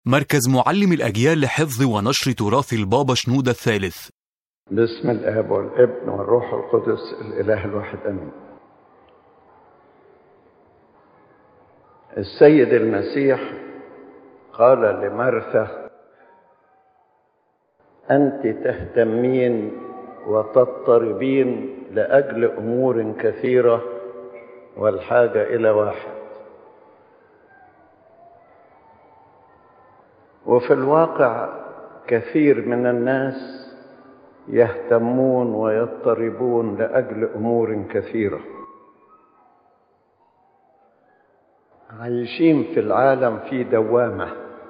مركز معلم الأجيال لحفظ ونشر تراث البابا شنودة الثالث باسم الاب والابن والروح القدس الاله الواحد امين السيد المسيح قال لمرثا انت تهتمين وتضطربين لاجل امور كثيره والحاجه الى واحد وفي الواقع كثير من الناس يهتمون ويضطربون لاجل امور كثيره عايشين في العالم في دوامه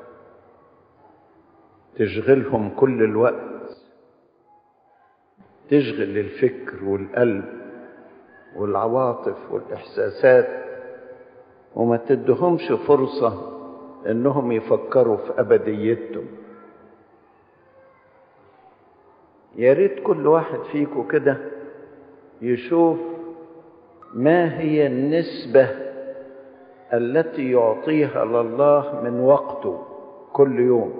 تشغلهم كل الوقت تشغل الفكر والقلب والعواطف والاحساسات وما تدهمش فرصه انهم يفكروا في ابديتهم يا ريت كل واحد فيكم كده يشوف ما هي النسبة التي يعطيها لله من وقته كل يوم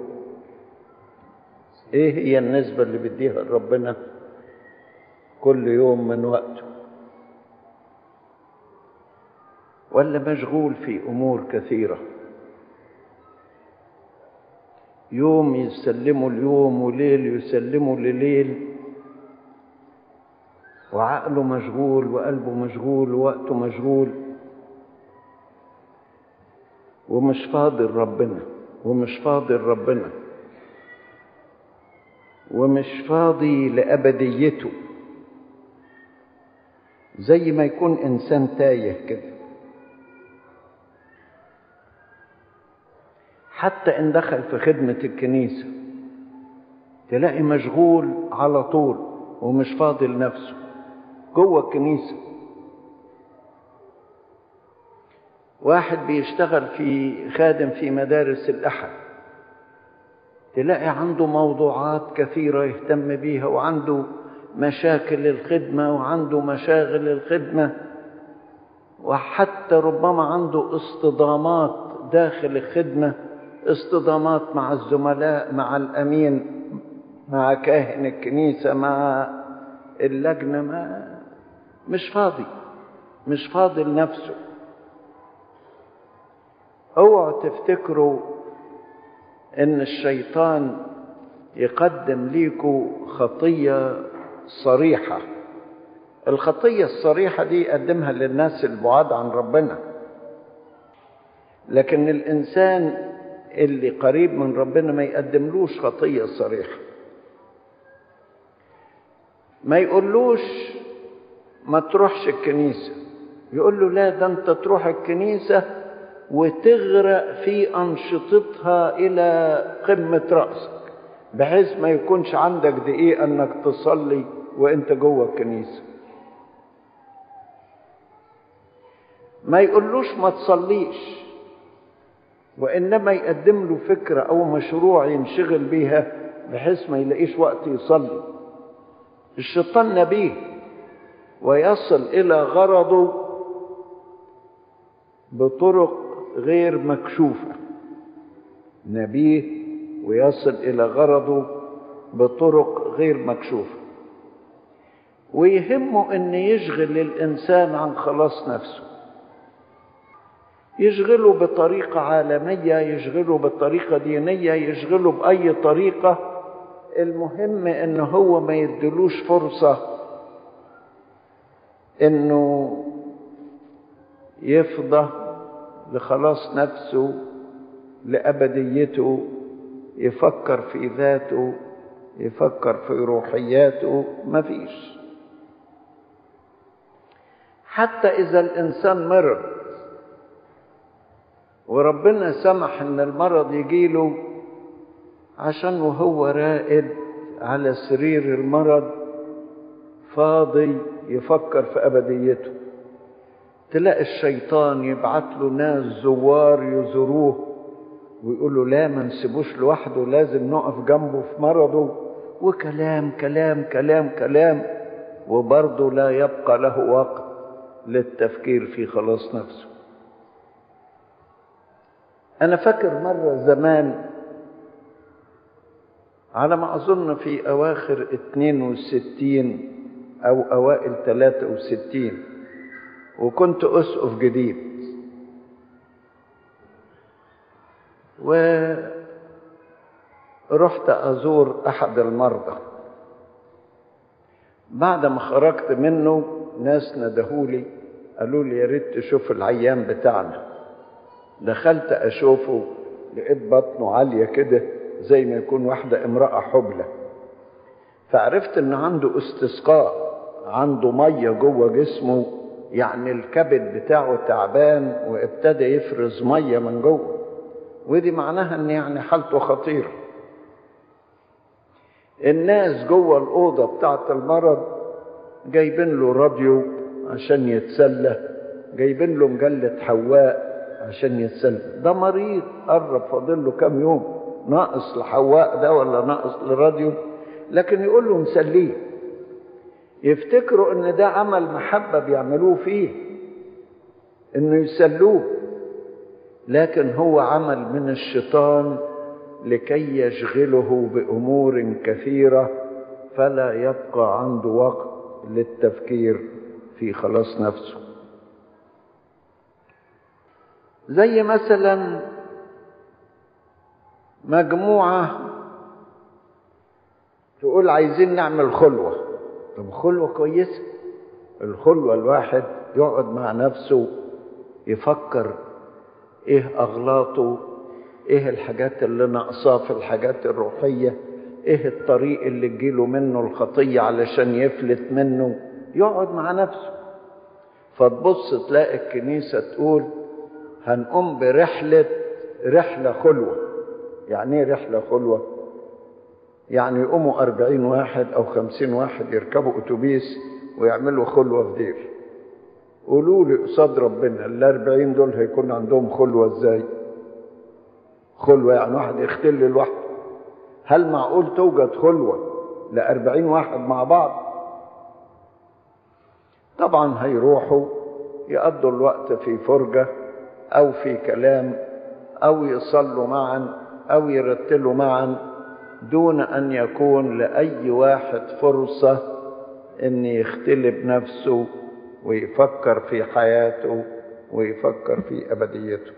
ايه هي النسبة اللي بيديها لربنا كل يوم من وقته ولا مشغول في امور كثيره يوم يسلموا اليوم وليل يسلموا لليل وعقله مشغول وقلبه مشغول ووقته مشغول ومش فاضل ربنا ومش فاضل ربنا ومش فاضي لأبديته زي ما يكون إنسان تايه كده حتى إن دخل في خدمة الكنيسة تلاقي مشغول على طول ومش فاضي لنفسه جوه الكنيسة واحد بيشتغل في خادم في مدارس الأحد تلاقي عنده موضوعات كثيرة يهتم بيها وعنده مشاكل الخدمة وعنده مشاغل الخدمة وحتى ربما عنده اصطدامات داخل الخدمه اصطدامات مع الزملاء مع الامين مع كاهن الكنيسه مع اللجنه ما مش فاضي مش فاضي لنفسه اوعوا تفتكروا ان الشيطان يقدم ليكوا خطيه صريحه الخطيه الصريحه دي يقدمها للناس البعاد عن ربنا لكن الانسان اللي قريب من ربنا ما يقدملوش خطية صريحة ما يقولوش ما تروحش الكنيسة يقول له لا ده انت تروح الكنيسة وتغرق في أنشطتها إلى قمة رأسك بحيث ما يكونش عندك دقيقة انك تصلي وانت جوه الكنيسة ما يقولوش ما تصليش وإنما يقدم له فكرة أو مشروع ينشغل بيها بحيث ما يلاقيش وقت يصلي الشيطان نبيه ويصل إلى غرضه بطرق غير مكشوفة نبيه ويصل إلى غرضه بطرق غير مكشوفة ويهمه أن يشغل الإنسان عن خلاص نفسه يشغله بطريقة عالمية يشغله بطريقة دينية يشغله بأي طريقة المهم ان هو ما يدلوش فرصة انه يفضى لخلاص نفسه لأبديته يفكر في ذاته يفكر في روحياته مفيش حتى إذا الإنسان مرض وربنا سمح ان المرض يجيله عشان وهو راقد على سرير المرض فاضي يفكر في ابديته تلاقي الشيطان يبعت له ناس زوار يزوروه ويقولوا لا ما نسيبوش لوحده لازم نقف جنبه في مرضه وكلام كلام كلام كلام وبرضه لا يبقى له وقت للتفكير في خلاص نفسه أنا فاكر مرة زمان على ما أظن في أواخر 62 أو أوائل 63 وكنت أسقف جديد ورحت أزور أحد المرضى بعد ما خرجت منه ناس ندهولي قالوا لي يا ريت تشوف العيان بتاعنا دخلت أشوفه لقيت بطنه عالية كده زي ما يكون واحدة امرأة حبلى فعرفت ان عنده استسقاء عنده مية جوه جسمه يعني الكبد بتاعه تعبان وابتدى يفرز مية من جوه ودي معناها ان يعني حالته خطيرة الناس جوه الأوضة بتاعت المرض جايبين له راديو عشان يتسلى جايبين له مجلة حواء عشان يتسلى ده مريض قرب فاضل له كام يوم ناقص لحواء ده ولا ناقص لراديو لكن يقول له مسليه يفتكروا ان ده عمل محبه بيعملوه فيه انه يسلوه لكن هو عمل من الشيطان لكي يشغله بامور كثيره فلا يبقى عنده وقت للتفكير في خلاص نفسه زي مثلا مجموعة تقول عايزين نعمل خلوة طب خلوة كويسة الخلوة الواحد يقعد مع نفسه يفكر ايه اغلاطه ايه الحاجات اللي ناقصاه في الحاجات الروحية ايه الطريق اللي تجيله منه الخطية علشان يفلت منه يقعد مع نفسه فتبص تلاقي الكنيسة تقول هنقوم برحلة رحلة خلوة يعني ايه رحلة خلوة يعني يقوموا أربعين واحد أو خمسين واحد يركبوا أتوبيس ويعملوا خلوة في دير قولوا لي قصاد ربنا الأربعين دول هيكون عندهم خلوة ازاي خلوة يعني واحد يختل لوحده هل معقول توجد خلوة لأربعين واحد مع بعض طبعا هيروحوا يقضوا الوقت في فرجة أو في كلام أو يصلوا معا أو يرتلوا معا دون أن يكون لأي واحد فرصة أن يختلب نفسه ويفكر في حياته ويفكر في أبديته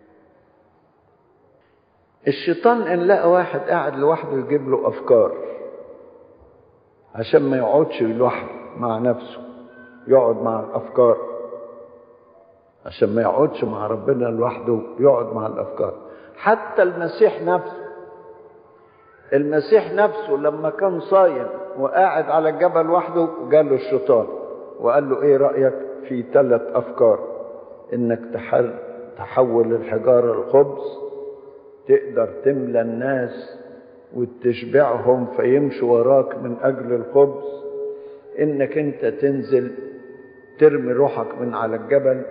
الشيطان إن لقى واحد قاعد لوحده يجيب له أفكار عشان ما يقعدش لوحده مع نفسه يقعد مع الأفكار عشان ما يقعدش مع ربنا لوحده يقعد مع الأفكار حتى المسيح نفسه المسيح نفسه لما كان صايم وقاعد على الجبل وحده جاله الشيطان وقال له ايه رأيك في ثلاث افكار انك تحر تحول الحجارة الخبز تقدر تملى الناس وتشبعهم فيمشوا وراك من اجل الخبز انك انت تنزل ترمي روحك من على الجبل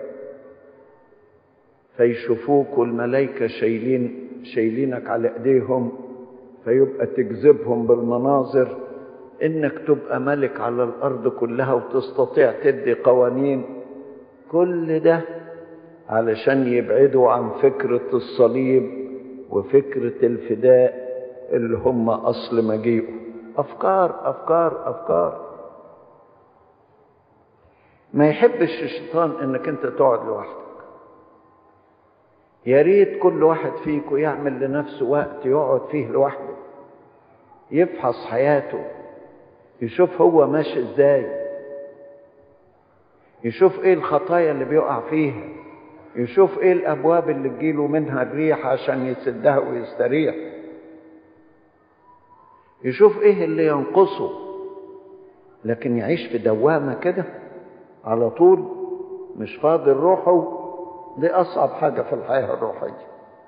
فيشوفوك والملائكة شايلين شايلينك على ايديهم فيبقى تجذبهم بالمناظر انك تبقى ملك على الارض كلها وتستطيع تدي قوانين كل ده علشان يبعدوا عن فكرة الصليب وفكرة الفداء اللي هم اصل مجيئه افكار افكار افكار ما يحبش الشيطان انك انت تقعد لوحدك يا ريت كل واحد فيكم يعمل لنفسه وقت يقعد فيه لوحده يفحص حياته يشوف هو ماشي ازاي يشوف ايه الخطايا اللي بيقع فيها يشوف ايه الابواب اللي تجيله منها الريح عشان يسدها ويستريح يشوف ايه اللي ينقصه لكن يعيش في دوامة كده على طول مش فاضل روحه دي أصعب حاجة في الحياة الروحية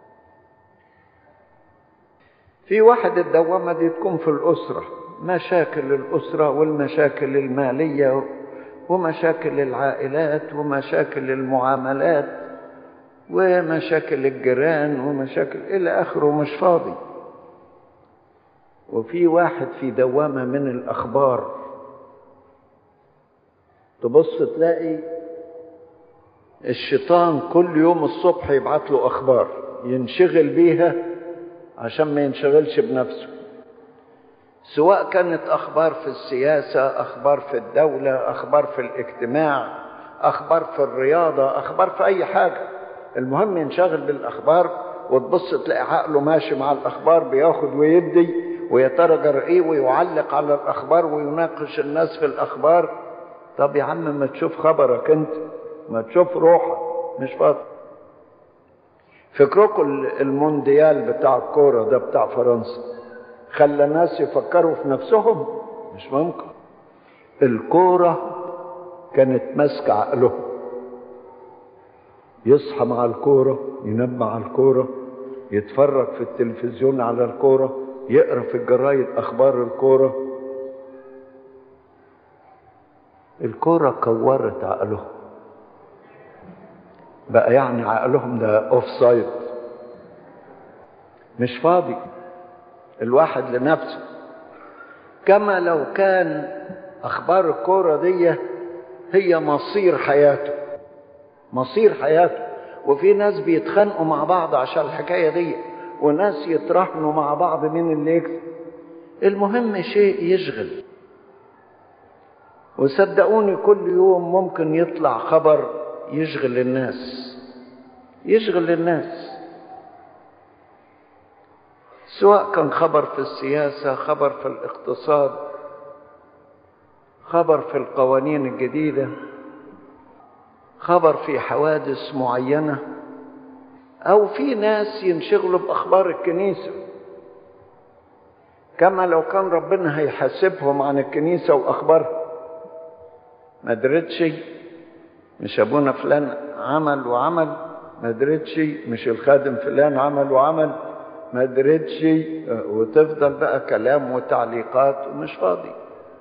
في واحد الدوامة دي تكون في الأسرة مشاكل الأسرة والمشاكل المالية ومشاكل العائلات ومشاكل المعاملات ومشاكل الجيران ومشاكل إلى آخره مش فاضي وفي واحد في دوامة من الأخبار تبص تلاقي الشيطان كل يوم الصبح يبعت له أخبار ينشغل بيها عشان ما ينشغلش بنفسه سواء كانت اخبار في السياسه اخبار في الدوله اخبار في الاجتماع اخبار في الرياضه اخبار في اي حاجه المهم ينشغل بالاخبار وتبص تلاقي عقله ماشي مع الاخبار بياخد ويدي ويترجر ايه ويعلق على الاخبار ويناقش الناس في الاخبار طب يا عم ما تشوف خبرك انت ما تشوف روحك مش فاضي فكركم المونديال بتاع الكوره ده بتاع فرنسا خلى الناس يفكروا في نفسهم مش ممكن الكوره كانت ماسكه عقلهم يصحى مع الكوره ينام مع الكوره يتفرج في التلفزيون على الكوره يقرا في الجرايد اخبار الكوره الكوره كورت عقلهم بقى يعني عقلهم ده اوف سايد مش فاضي الواحد لنفسه كما لو كان اخبار الكوره دي هي مصير حياته مصير حياته وفي ناس بيتخانقوا مع بعض عشان الحكايه دي وناس يتراهنوا مع بعض مين اللي يكسب المهم شيء يشغل وصدقوني كل يوم ممكن يطلع خبر يشغل الناس يشغل الناس سواء كان خبر في السياسة خبر في الاقتصاد خبر في القوانين الجديدة خبر في حوادث معينة أو في ناس ينشغلوا بأخبار الكنيسة كما لو كان ربنا هيحاسبهم عن الكنيسة وأخبارها ما درتش مش أبونا فلان عمل وعمل ما درتش مش الخادم فلان عمل وعمل ما درتش وتفضل بقى كلام وتعليقات ومش فاضي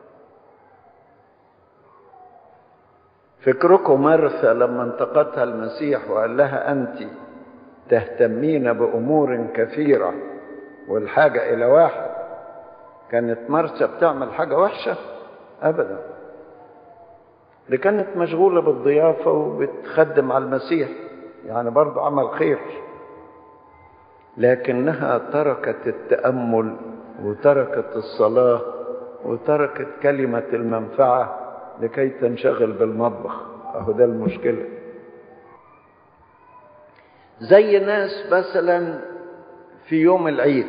فكركم مرثى لما انتقدها المسيح وقال لها أنت تهتمين بأمور كثيرة والحاجة إلى واحد كانت مرثى بتعمل حاجة وحشة أبدا دي كانت مشغولة بالضيافة وبتخدم على المسيح يعني برضو عمل خير لكنها تركت التأمل وتركت الصلاة وتركت كلمة المنفعة لكي تنشغل بالمطبخ اهو ده المشكلة زي ناس مثلا في يوم العيد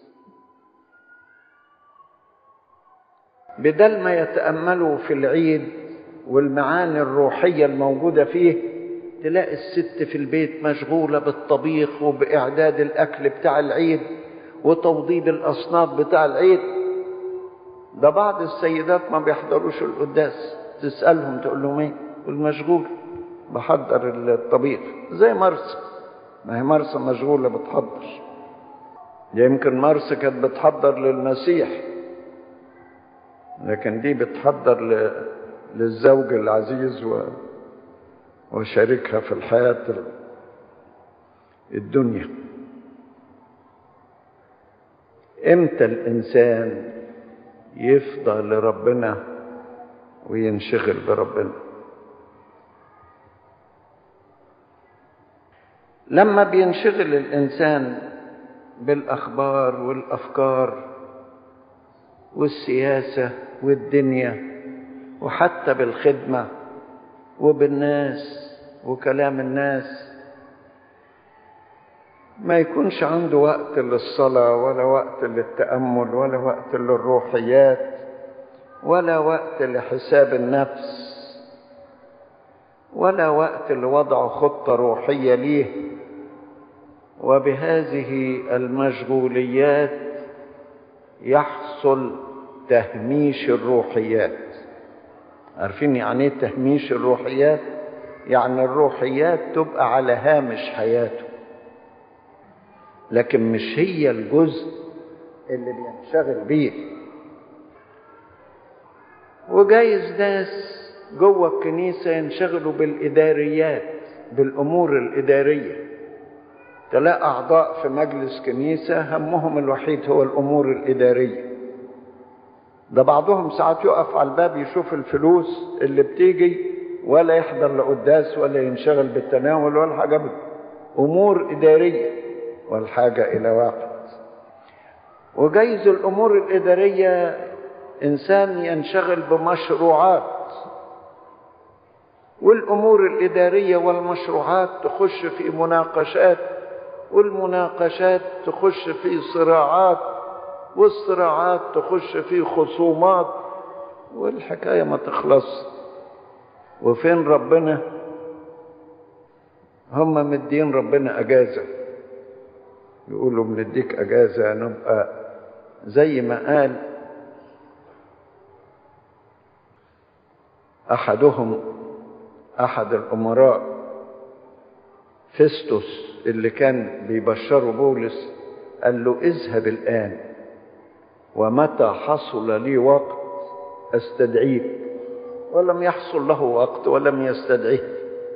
بدل ما يتأملوا في العيد والمعاني الروحية الموجودة فيه تلاقي الست في البيت مشغولة بالطبيخ وبإعداد الأكل بتاع العيد وتوضيب الأصناف بتاع العيد ده بعض السيدات ما بيحضروش القداس تسألهم تقول لهم ايه المشغول بحضر الطبيخ زي مرسى ما هي مرسى مشغولة بتحضر يمكن مرسى كانت بتحضر للمسيح لكن دي بتحضر ل... للزوج العزيز و... وشريكها في الحياة الدنيا امتى الانسان يفضى لربنا وينشغل بربنا لما بينشغل الانسان بالاخبار والافكار والسياسه والدنيا وحتى بالخدمه وبالناس وكلام الناس ما يكونش عنده وقت للصلاه ولا وقت للتامل ولا وقت للروحيات ولا وقت لحساب النفس ولا وقت لوضع خطه روحيه ليه وبهذه المشغوليات يحصل تهميش الروحيات عارفين يعني ايه تهميش الروحيات يعني الروحيات تبقى على هامش حياته لكن مش هي الجزء اللي بينشغل بيه وجايز ناس جوه الكنيسة ينشغلوا بالإداريات بالأمور الإدارية تلاقي أعضاء في مجلس كنيسة همهم الوحيد هو الأمور الإدارية ده بعضهم ساعات يقف على الباب يشوف الفلوس اللي بتيجي ولا يحضر لقداس ولا ينشغل بالتناول ولا حاجة بد. أمور إدارية والحاجة إلى واحد وجايز الأمور الإدارية إنسان ينشغل بمشروعات والأمور الإدارية والمشروعات تخش في مناقشات والمناقشات تخش في صراعات والصراعات تخش في خصومات والحكاية ما تخلص وفين ربنا هم مدين ربنا أجازة يقولوا بنديك أجازة نبقى زي ما قال أحدهم أحد الأمراء فيستوس اللي كان بيبشره بولس قال له اذهب الآن ومتى حصل لي وقت استدعيك ولم يحصل له وقت ولم يستدعيه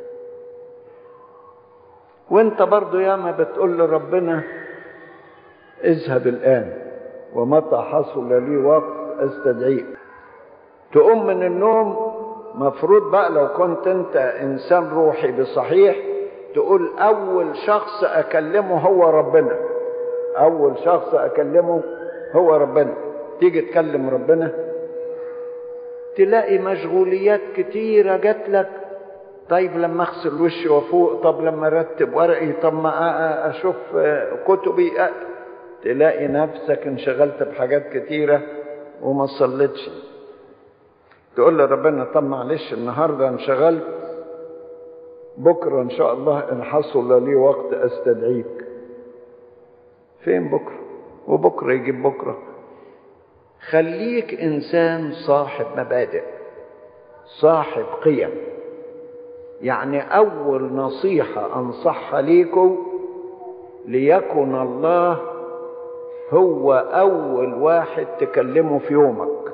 وانت برضو ياما بتقول لربنا اذهب الآن ومتى حصل لي وقت استدعيك تقوم من النوم مفروض بقى لو كنت انت انسان روحي بصحيح تقول اول شخص اكلمه هو ربنا اول شخص اكلمه هو ربنا تيجي تكلم ربنا تلاقي مشغوليات كتيرة جات لك طيب لما اغسل وشي وفوق طب لما ارتب ورقي طب ما اشوف كتبي تلاقي نفسك انشغلت بحاجات كتيرة وما صليتش تقول لربنا طب معلش النهاردة انشغلت بكرة ان شاء الله ان حصل لي وقت استدعيك فين بكرة وبكرة يجيب بكرة خليك انسان صاحب مبادئ صاحب قيم يعني اول نصيحة انصحها ليكم ليكن الله هو اول واحد تكلمه في يومك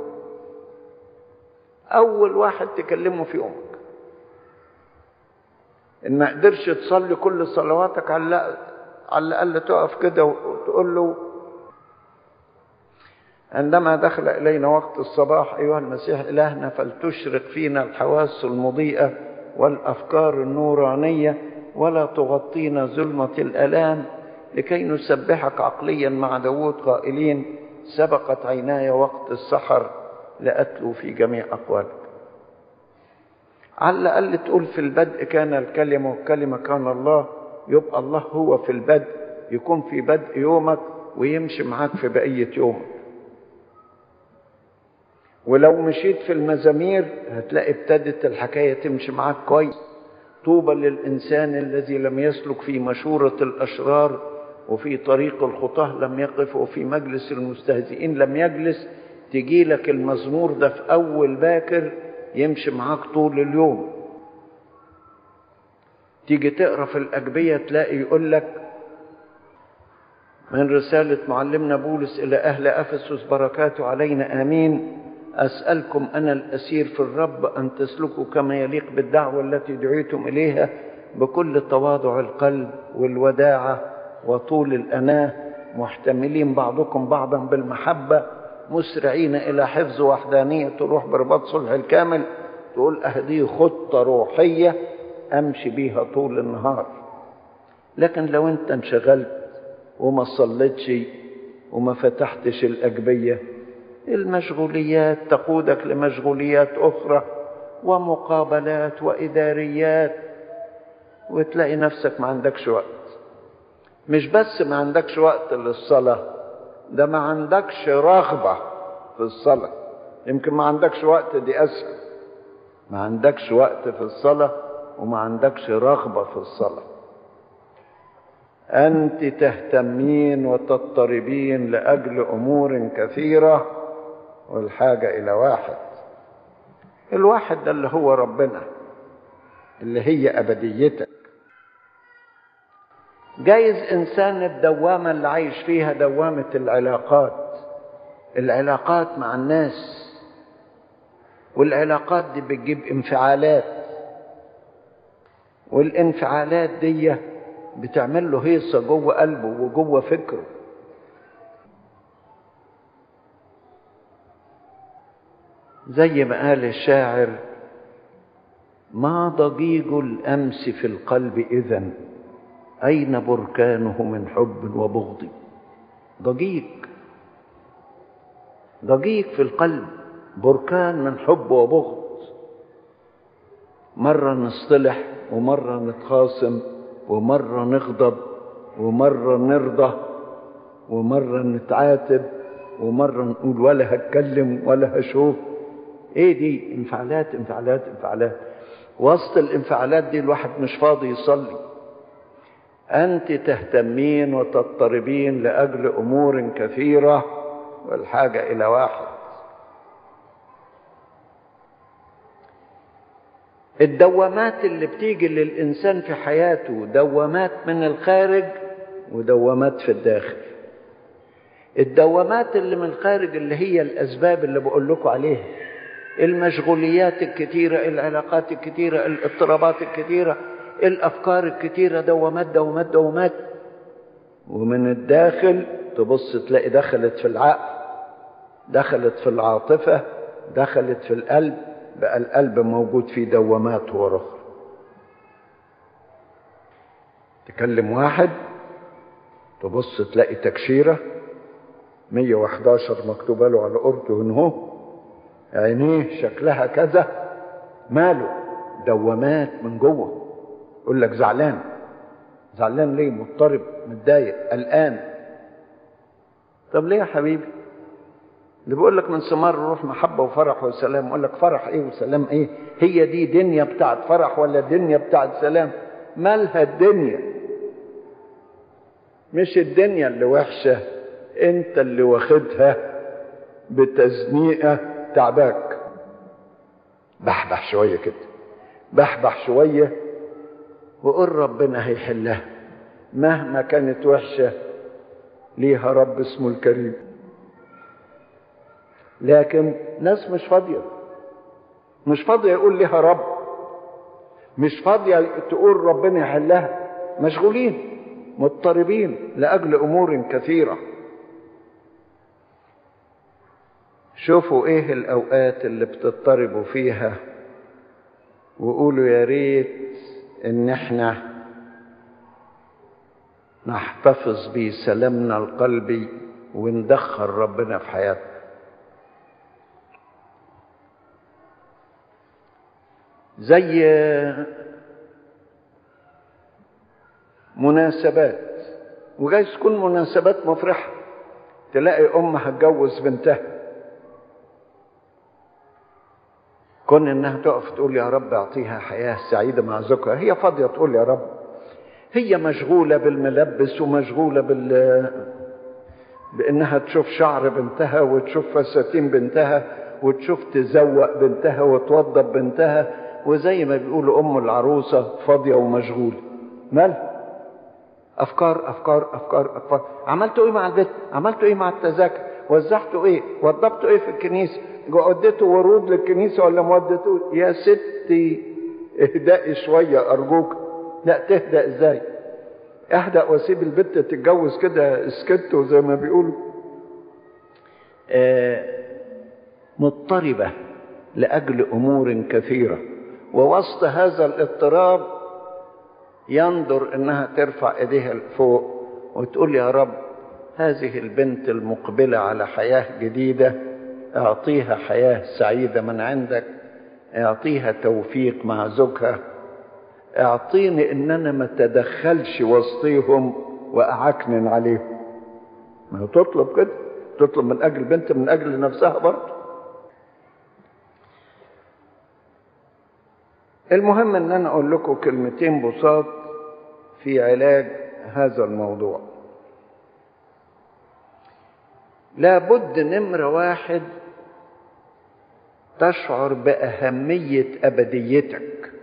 اول واحد تكلمه في يومك ان ما قدرش تصلي كل صلواتك على على الاقل تقف كده وتقول له عندما دخل الينا وقت الصباح ايها المسيح الهنا فلتشرق فينا الحواس المضيئه والافكار النورانيه ولا تغطينا ظلمه الالام لكي نسبحك عقليا مع داود قائلين سبقت عيناي وقت السحر لأتلو في جميع أقوالك على الأقل تقول في البدء كان الكلمة والكلمة كان الله يبقى الله هو في البدء يكون في بدء يومك ويمشي معاك في بقية يومك ولو مشيت في المزامير هتلاقي ابتدت الحكاية تمشي معاك كويس طوبى للإنسان الذي لم يسلك في مشورة الأشرار وفي طريق الخطاه لم يقف وفي مجلس المستهزئين لم يجلس تجي لك المزمور ده في أول باكر يمشي معاك طول اليوم تيجي تقرا في الأجبية تلاقي يقول لك من رسالة معلمنا بولس إلى أهل أفسس بركاته علينا آمين أسألكم أنا الأسير في الرب أن تسلكوا كما يليق بالدعوة التي دعيتم إليها بكل تواضع القلب والوداعة وطول الأناة محتملين بعضكم بعضا بالمحبة مسرعين إلى حفظ وحدانية الروح برباط صلح الكامل تقول أهدي خطة روحية أمشي بيها طول النهار لكن لو أنت انشغلت وما صليتش وما فتحتش الأجبية المشغوليات تقودك لمشغوليات أخرى ومقابلات وإداريات وتلاقي نفسك ما عندكش وقت مش بس ما عندكش وقت للصلاة ده ما عندكش رغبة في الصلاة يمكن ما عندكش وقت دي أسهل ما عندكش وقت في الصلاة وما عندكش رغبة في الصلاة أنت تهتمين وتضطربين لأجل أمور كثيرة والحاجة إلى واحد الواحد ده اللي هو ربنا اللي هي أبديتك جايز إنسان الدوامة اللي عايش فيها دوامة العلاقات العلاقات مع الناس والعلاقات دي بتجيب انفعالات والانفعالات دي بتعمل له هيصة جوه قلبه وجوه فكره زي ما قال الشاعر ما ضجيج الأمس في القلب إذن أين بركانه من حب وبغض ضجيج ضجيج في القلب بركان من حب وبغض مرة نصطلح ومرة نتخاصم ومرة نغضب ومرة نرضى ومرة نتعاتب ومرة نقول ولا هتكلم ولا هشوف ايه دي انفعالات انفعالات انفعالات وسط الانفعالات دي الواحد مش فاضي يصلي انت تهتمين وتضطربين لاجل امور كثيره والحاجه الى واحد الدوامات اللي بتيجي للانسان في حياته دوامات من الخارج ودوامات في الداخل الدوامات اللي من الخارج اللي هي الاسباب اللي بقول لكم عليها المشغوليات الكتيره العلاقات الكتيره الاضطرابات الكتيره الافكار الكتيره دوامات دوامات دوامات ومن الداخل تبص تلاقي دخلت في العقل دخلت في العاطفه دخلت في القلب بقى القلب موجود فيه دوامات ورا تكلم واحد تبص تلاقي تكشيرة 111 مكتوبة له على قرطه هو عينيه شكلها كذا ماله دوامات من جوه يقول لك زعلان زعلان ليه مضطرب متضايق قلقان طب ليه يا حبيبي اللي بيقول لك من ثمار الروح محبة وفرح وسلام يقول لك فرح ايه وسلام ايه هي دي دنيا بتاعت فرح ولا دنيا بتاعت سلام مالها الدنيا مش الدنيا اللي وحشة انت اللي واخدها بتزنيقة تعباك بحبح شوية كده بحبح شوية وقول ربنا هيحلها مهما كانت وحشة ليها رب اسمه الكريم لكن ناس مش فاضية مش فاضية يقول لها رب مش فاضية تقول ربنا يحلها مشغولين مضطربين لأجل أمور كثيرة شوفوا ايه الأوقات اللي بتضطربوا فيها وقولوا يا ريت ان احنا نحتفظ بسلامنا القلبي وندخل ربنا في حياتنا زي مناسبات وجايز تكون مناسبات مفرحة تلاقي أم هتجوز بنتها كون إنها تقف تقول يا رب أعطيها حياة سعيدة مع زوجها هي فاضية تقول يا رب هي مشغولة بالملبس ومشغولة بال بإنها تشوف شعر بنتها وتشوف فساتين بنتها وتشوف تزوق بنتها وتوضب بنتها وزي ما بيقولوا ام العروسه فاضيه ومشغوله مال افكار افكار افكار افكار عملتوا ايه مع البيت عملتوا ايه مع التذاكر وزعتوا ايه وضبتوا ايه في الكنيسه وديتوا ورود للكنيسه ولا ما وديتوا يا ستي اهدئي شويه ارجوك لا تهدأ ازاي اهدأ واسيب البت تتجوز كده اسكتوا زي ما بيقولوا آه مضطربه لاجل امور كثيره ووسط هذا الاضطراب ينظر انها ترفع ايديها لفوق وتقول يا رب هذه البنت المقبله على حياه جديده اعطيها حياه سعيده من عندك اعطيها توفيق مع زوجها اعطيني ان انا ما اتدخلش وسطيهم واعكنن عليهم ما تطلب كده تطلب من اجل بنت من اجل نفسها برضه المهم ان انا اقول لكم كلمتين بساط في علاج هذا الموضوع لابد نمرة واحد تشعر بأهمية أبديتك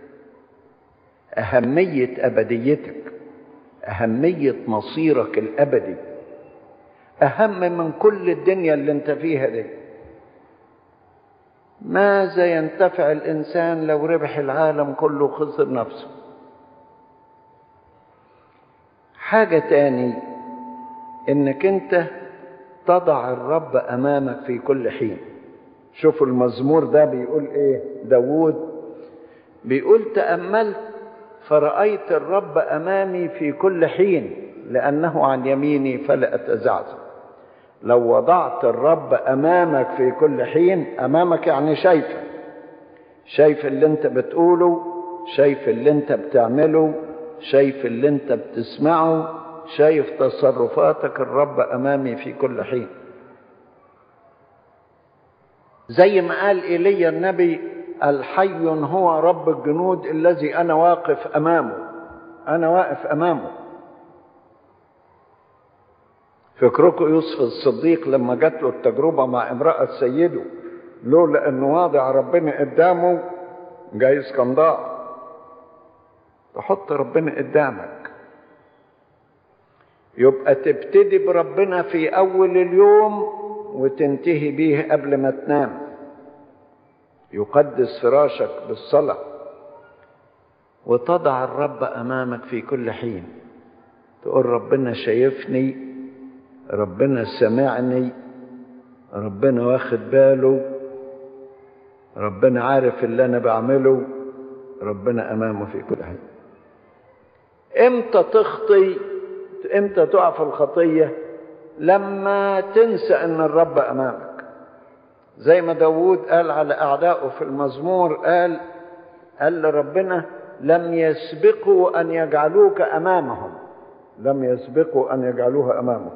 أهمية أبديتك أهمية مصيرك الأبدي أهم من كل الدنيا اللي أنت فيها دي ماذا ينتفع الإنسان لو ربح العالم كله خسر نفسه حاجة تاني إنك أنت تضع الرب أمامك في كل حين شوفوا المزمور ده بيقول إيه داوود بيقول تأملت فرأيت الرب أمامي في كل حين لأنه عن يميني فلا أتزعزع لو وضعت الرب امامك في كل حين امامك يعني شايفك شايف اللي انت بتقوله شايف اللي انت بتعمله شايف اللي انت بتسمعه شايف تصرفاتك الرب امامي في كل حين زي ما قال ايليا النبي الحي هو رب الجنود الذي انا واقف امامه انا واقف امامه فكركم يوسف الصديق لما جات له التجربه مع امراه سيده لولا انه واضع ربنا قدامه جايز كان ضاع تحط ربنا قدامك يبقى تبتدي بربنا في اول اليوم وتنتهي بيه قبل ما تنام يقدس فراشك بالصلاه وتضع الرب امامك في كل حين تقول ربنا شايفني ربنا سمعني ربنا واخد باله ربنا عارف اللي انا بعمله ربنا امامه في كل حين امتى تخطي امتى تقع في الخطيه لما تنسى ان الرب امامك زي ما داوود قال على اعدائه في المزمور قال قال لربنا لم يسبقوا ان يجعلوك امامهم لم يسبقوا ان يجعلوها امامك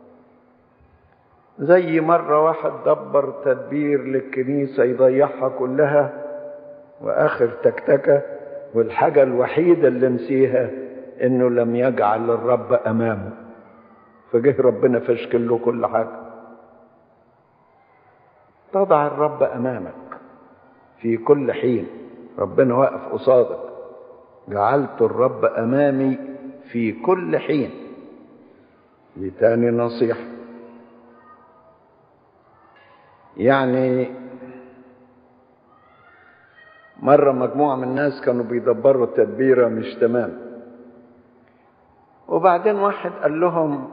زي مرة واحد دبر تدبير للكنيسة يضيعها كلها وآخر تكتكة والحاجة الوحيدة اللي نسيها إنه لم يجعل الرب أمامه فجه ربنا فشكل له كل حاجة تضع الرب أمامك في كل حين ربنا واقف قصادك جعلت الرب أمامي في كل حين دي تاني نصيحه يعني مرة مجموعة من الناس كانوا بيدبروا تدبيرة مش تمام وبعدين واحد قال لهم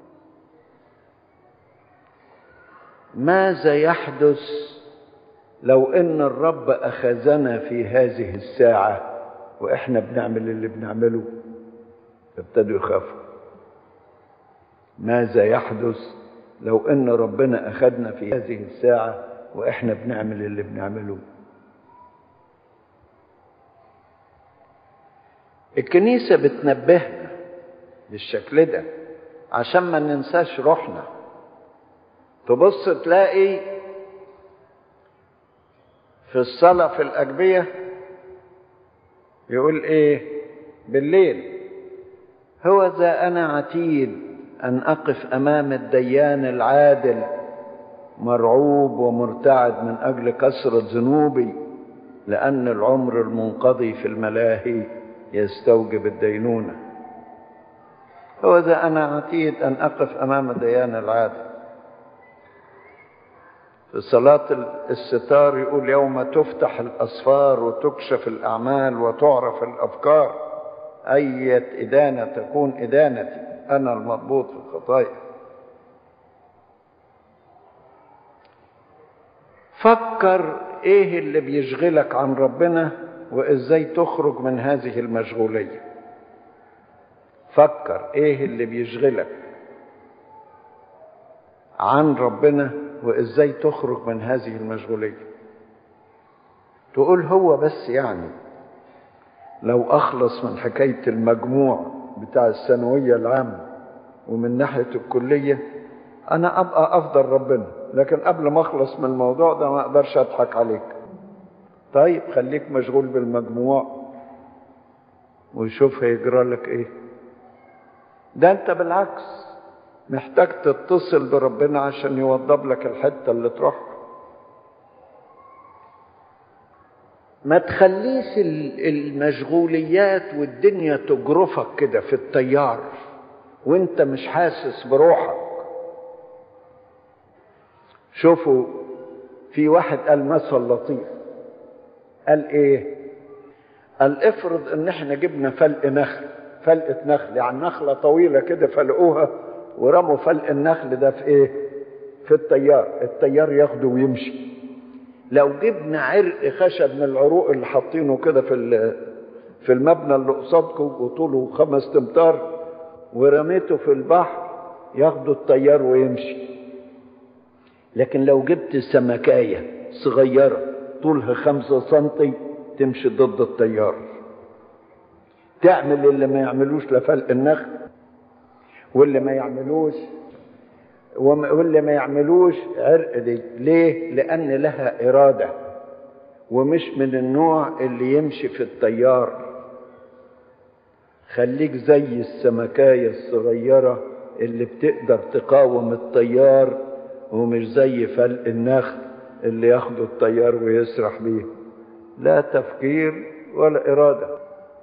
ماذا يحدث لو ان الرب اخذنا في هذه الساعة واحنا بنعمل اللي بنعمله ابتدوا يخافوا ماذا يحدث لو ان ربنا اخذنا في هذه الساعه واحنا بنعمل اللي بنعمله الكنيسه بتنبهنا بالشكل ده عشان ما ننساش روحنا تبص تلاقي في الصلاه في الاجبيه يقول ايه بالليل هو ذا انا عتيد ان اقف امام الديان العادل مرعوب ومرتعد من اجل كثره ذنوبي لان العمر المنقضي في الملاهي يستوجب الدينونه هو ذا انا عتيد ان اقف امام الديان العادل في صلاة الستار يقول يوم تفتح الأسفار وتكشف الأعمال وتعرف الأفكار أية إدانة تكون إدانتي أنا المضبوط في الخطايا فكر إيه اللي بيشغلك عن ربنا وإزاي تخرج من هذه المشغولية فكر إيه اللي بيشغلك عن ربنا وإزاي تخرج من هذه المشغولية تقول هو بس يعني لو أخلص من حكاية المجموع بتاع الثانوية العامة ومن ناحية الكلية أنا أبقى أفضل ربنا لكن قبل ما أخلص من الموضوع ده ما أقدرش أضحك عليك طيب خليك مشغول بالمجموع وشوف هيجرى لك إيه ده أنت بالعكس محتاج تتصل بربنا عشان يوضب لك الحتة اللي تروح ما تخليش المشغوليات والدنيا تجرفك كده في التيار وانت مش حاسس بروحك شوفوا في واحد قال مثل لطيف قال ايه قال افرض ان احنا جبنا فلق نخل فلقة نخل يعني نخلة طويلة كده فلقوها ورموا فلق النخل ده في ايه في التيار التيار ياخده ويمشي لو جبنا عرق خشب من العروق اللي حاطينه كده في في المبنى اللي قصادكم وطوله خمس امتار ورميته في البحر ياخده التيار ويمشي لكن لو جبت سمكاية صغيرة طولها خمسة سنتي تمشي ضد التيار تعمل اللي ما يعملوش لفلق النخل واللي ما يعملوش واللي ما يعملوش عرق دي ليه لان لها اراده ومش من النوع اللي يمشي في التيار خليك زي السمكاية الصغيرة اللي بتقدر تقاوم التيار ومش زي فلق النخل اللي ياخدوا التيار ويسرح بيه لا تفكير ولا إرادة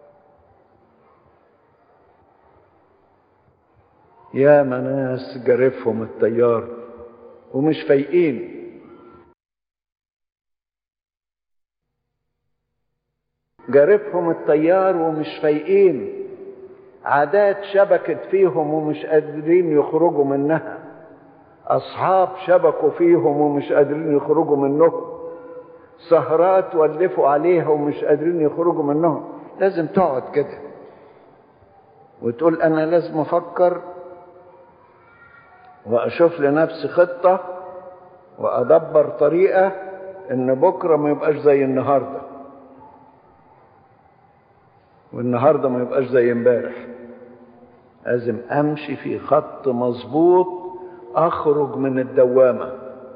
يا ناس جرفهم التيار ومش فايقين جرفهم التيار ومش فايقين عادات شبكت فيهم ومش قادرين يخرجوا منها أصحاب شبكوا فيهم ومش قادرين يخرجوا منهم سهرات ولفوا عليها ومش قادرين يخرجوا منهم لازم تقعد كده وتقول أنا لازم أفكر وأشوف لنفسي خطة وأدبر طريقة إن بكرة ما يبقاش زي النهاردة والنهاردة ما يبقاش زي امبارح لازم أمشي في خط مظبوط اخرج من الدوامة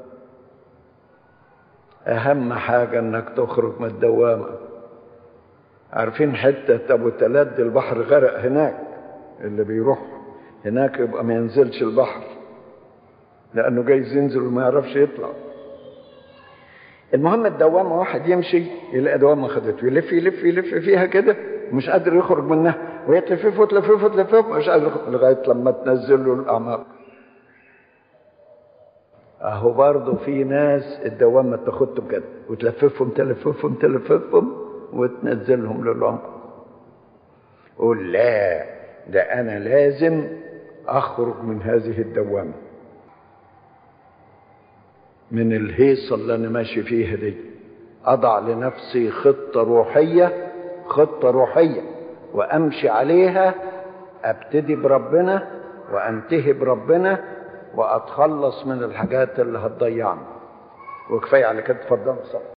اهم حاجة انك تخرج من الدوامة عارفين حتة ابو تلاد البحر غرق هناك اللي بيروح هناك يبقى ما ينزلش البحر لانه جايز ينزل وما يعرفش يطلع المهم الدوامة واحد يمشي يلاقي دوامة خدته يلف يلف يلف فيها كده مش قادر يخرج منها وهي تلففه تلففه تلففه مش قادر لغاية لما تنزل له الأعماق اهو برضه في ناس الدوامه تاخدهم كده وتلففهم تلففهم تلففهم وتنزلهم للعمق قول لا ده انا لازم اخرج من هذه الدوامه من الهيصه اللي انا ماشي فيها دي اضع لنفسي خطه روحيه خطه روحيه وامشي عليها ابتدي بربنا وانتهي بربنا واتخلص من الحاجات اللي هتضيعني وكفايه على كده اتفضلوا صح